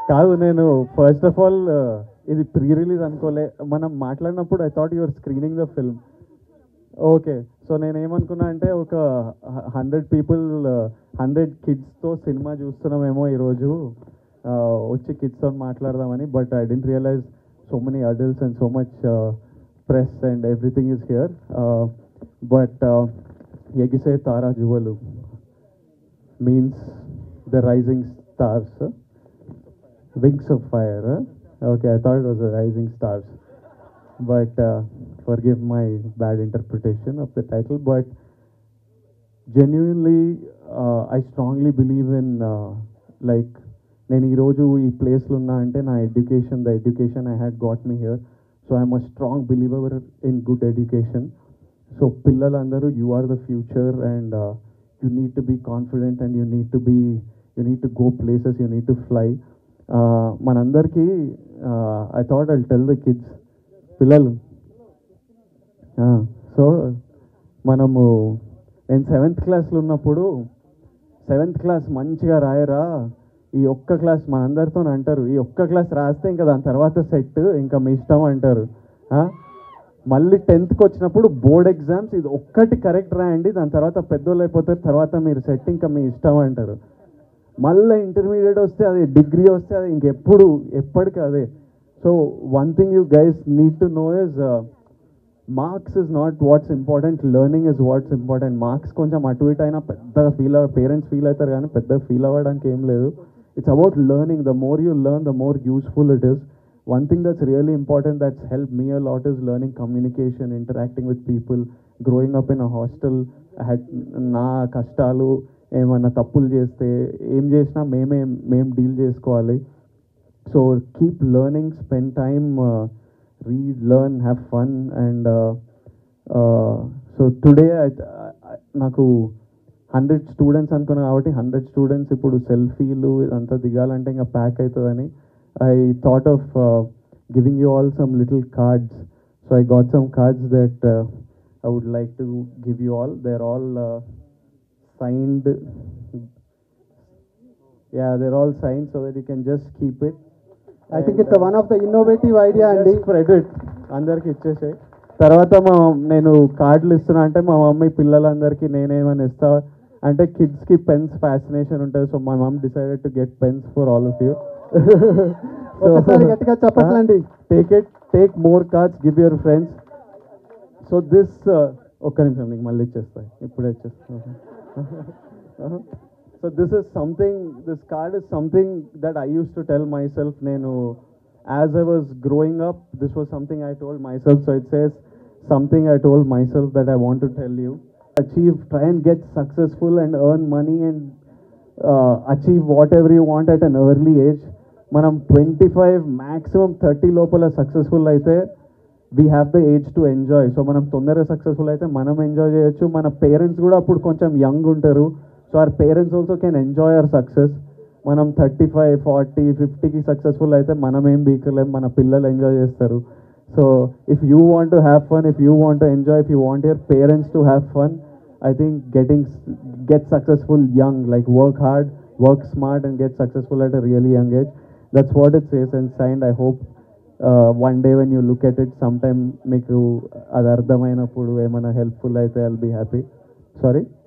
కాదు నేను first of all ఇది ప్రీ రిలీజ్ అనుకోలే మనం మాట్లాడినప్పుడు I thought your screening the film okay so నేను ఏమనుకున్నా అంటే ఒక హండ్రెడ్ పీపుల్ హండ్రెడ్ కిడ్స్తో సినిమా చూస్తున్నామేమో ఈరోజు uh, వచ్చి కిడ్స్తో మాట్లాడదామని but I didn't realise so many adults and so much press and everything is here but Egise Tarajuvvalu means the rising stars Wings of Fire. Huh? Okay, I thought it was a Rising Stars. But uh, forgive my bad interpretation of the title. But genuinely, uh, I strongly believe in uh, like నేను ఈరోజు ఈ ప్లేస్లో ఉన్నా అంటే నా education the education I had got me here so I'm a strong believer in good education so పిల్లలందరూ you are the future and you need to be confident and you need to be you need to go places you need to fly మనందరికీ I thought I tell the kids పిల్లలు so మనము నేను seventh క్లాస్లో ఉన్నప్పుడు seventh class మంచిగా రాయరా ఈ ఒక్క class మనందరితో అంటారు ఈ ఒక్క క్లాస్ రాస్తే ఇంకా దాని తర్వాత సెట్ ఇంకా మీ ఇష్టం అంటారు ఆ? మళ్ళీ టెన్త్కి వచ్చినప్పుడు బోర్డ్ ఎగ్జామ్స్ ఇది ఒక్కటి కరెక్ట్ రాయండి దాని తర్వాత పెద్దోళ్ళు అయిపోతారు తర్వాత మీరు సెట్ ఇంకా మీ ఇష్టం అంటారు మళ్ళీ ఇంటర్మీడియట్ వస్తే అది డిగ్రీ వస్తే అది ఇంకెప్పుడు ఎప్పటికీ అదే so one thing you guys need to know is marks is not what's important learning is what's important marks కొంచెం అటు ఇటు అయినా పెద్దగా ఫీల్ అవ పేరెంట్స్ ఫీల్ అవుతారు కానీ పెద్దగా ఫీల్ అవ్వడానికి ఏం లేదు it's about learning the more you learn the more useful it is one thing that's really important that's help me a lot is learning communication interacting with people growing up in a hostel నా కష్టాలు ఏమన్నా తప్పులు చేస్తే ఏం చేసినా మేమే మేము deal చేసుకోవాలి so keep learning spend time read learn have fun and so today నాకు హండ్రెడ్ స్టూడెంట్స్ అనుకున్నాను కాబట్టి హండ్రెడ్ స్టూడెంట్స్ ఇప్పుడు సెల్ఫీలు ఇదంతా దిగాలంటే ఇంకా ప్యాక్ అవుతుందని I thought of giving you all some little cards so I got some cards that I would like to give you all they are all signed yeah they're all signed so that you can just keep it I think it's one of the innovative idea అండి spread it అందరికి ఇచ్చేసాయి తర్వాత మా నేను కార్డులు ఇస్తున్నా అంటే మా మమ్మీ పిల్లలందరికీ నేనేమని ఇస్తా అంటే కిడ్స్ కి పెన్స్ ఫ్యాసినేషన్ ఉంటుంది సో మా mom decided to get pens for all of you ఒకసారి గట్టిగా చెప్పట్లండి take it take more cards give your friends so this ఒక్క నిమిషం నీకు మళ్ళీ ఇచ్చేస్తాయి ఇప్పుడే ఇచ్చేస్తాను so this is something this card is something that I use to tell myself నేను as I was growing up this was something I told myself so it says something I told myself that I want to tell you achieve try and get successful and earn money and achieve whatever you want at an early age మనం twenty five maximum thirty లోపల successful అయితే we have the age to enjoy so మనం తొందరగా successful అయితే మనం enjoy చేయొచ్చు మన parents కూడా అప్పుడు కొంచెం యంగ్ ఉంటారు so our parents also can enjoy our success మనం థర్టీ ఫైవ్ ఫార్టీ ఫిఫ్టీకి సక్సెస్ఫుల్ అయితే మనం ఏం బీకలేం మన పిల్లలు ఎంజాయ్ చేస్తారు so if you want to have fun if you want to enjoy if you want your parents to have fun I think getting get successful young like work hard work smart and get successful at a really young age that's what it says and signed I hope one day when you look at it some time మీకు అది అర్థమైనప్పుడు ఏమైనా helpful అయితే I'll be happy sorry